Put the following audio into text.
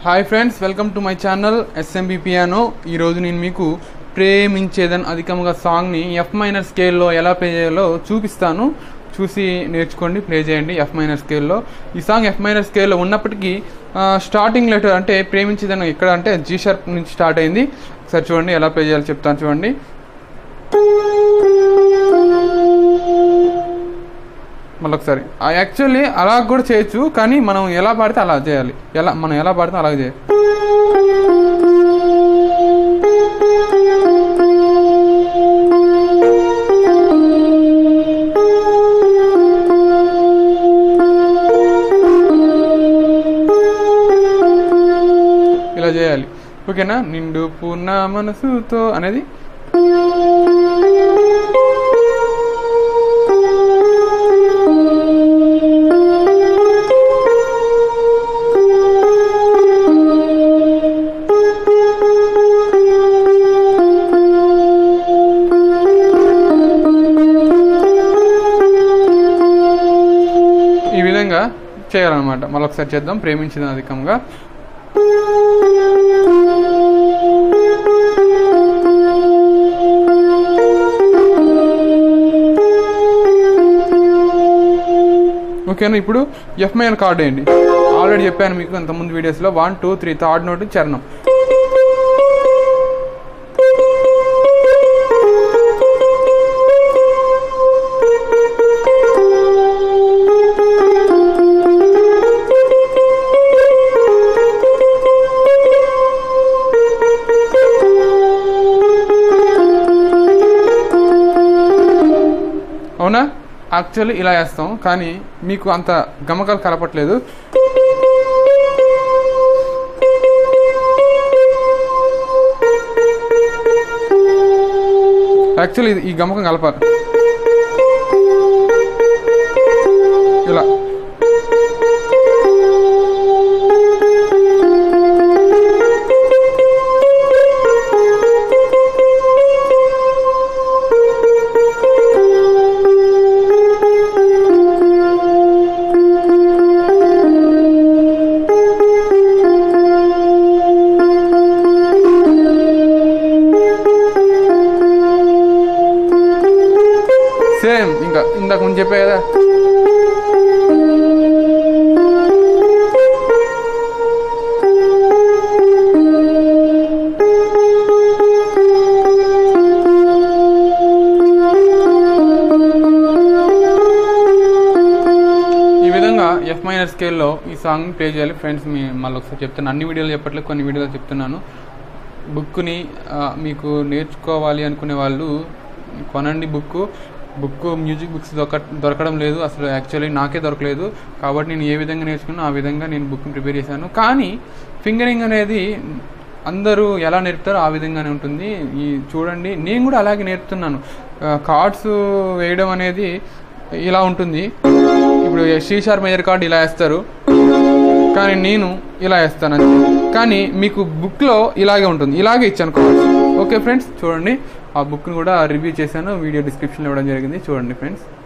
hi friends welcome to my channel S M B piano ఈరోజు నేను మీకు ప్రేమించేదన్ అధికంగా సాంగ్ని ఎఫ్ మైనర్ స్కేల్లో ఎలా ప్లే చేయాలో చూపిస్తాను చూసి నేర్చుకోండి ప్లే చేయండి ఎఫ్ మైనర్ స్కేల్లో ఈ సాంగ్ ఎఫ్ మైనర్ స్కేల్లో ఉన్నప్పటికీ స్టార్టింగ్ లెటర్ అంటే ప్రేమించేదన్ ఎక్కడ అంటే జీ షార్ప్ నుంచి స్టార్ట్ అయింది ఒకసారి చూడండి ఎలా ప్లే చేయాలో చెప్తాను చూడండి మళ్ళీ ఒకసారి యాక్చువల్లీ అలా కూడా చేయొచ్చు కానీ మనం ఎలా పాడితే అలా చేయాలి ఎలా మనం ఎలా పాడితే అలాగే చేయాలి ఇలా చేయాలి ఓకేనా నిండు పూర్ణ మనసుతో అనేది ఈ విధంగా చేయాలన్నమాట మళ్ళీ ఒకసారి చేద్దాం ప్రేమించిన అధికంగా ఓకేనా ఇప్పుడు ఎఫ్ మైనర్ కార్డ్ వేయండి ఆల్రెడీ చెప్పాను మీకు ఇంతకుముందు వీడియోస్లో one two three third note చరణం అవునా యాక్చువల్లీ ఇలా వేస్తాం కానీ మీకు అంత గమకాలు కలపట్లేదు యాక్చువల్లీ ఈ గమకం కలపాలి ఇలా సేమ్ ఇంకా ఇందాక ముందు చెప్పే కదా ఈ విధంగా ఎఫ్ మైనర్ స్కేల్లో ఈ సాంగ్ ప్లే చేయాలి ఫ్రెండ్స్ మీ మళ్ళీ ఒకసారి చెప్తాను అన్ని వీడియోలు చెప్పట్లేదు కొన్ని వీడియోలు చెప్తున్నాను బుక్ని మీకు నేర్చుకోవాలి అనుకునే వాళ్ళు కొనండి బుక్ బుక్ మ్యూజిక్ బుక్స్ దొరక దొరకడం లేదు అసలు యాక్చువల్లీ నాకే దొరకలేదు కాబట్టి నేను ఏ విధంగా నేర్చుకున్నా ఆ విధంగా నేను బుక్ని ప్రిపేర్ చేశాను కానీ ఫింగరింగ్ అనేది అందరూ ఎలా నేర్పుతారో ఆ విధంగానే ఉంటుంది ఈ చూడండి నేను కూడా అలాగే నేర్పుతున్నాను కార్డ్స్ వేయడం అనేది ఇలా ఉంటుంది ఇప్పుడు షీషార్ మేజర్ కార్డ్ ఇలా వేస్తారు కానీ నేను ఇలా వేస్తాను అంతే కానీ మీకు బుక్లో ఇలాగే ఉంటుంది ఇలాగే ఇచ్చాను కార్డ్స్ ఓకే ఫ్రెండ్స్ చూడండి ఆ బుక్ని కూడా రివ్యూ చేశాను వీడియో డిస్క్రిప్షన్లో ఇవ్వడం జరిగింది చూడండి ఫ్రెండ్స్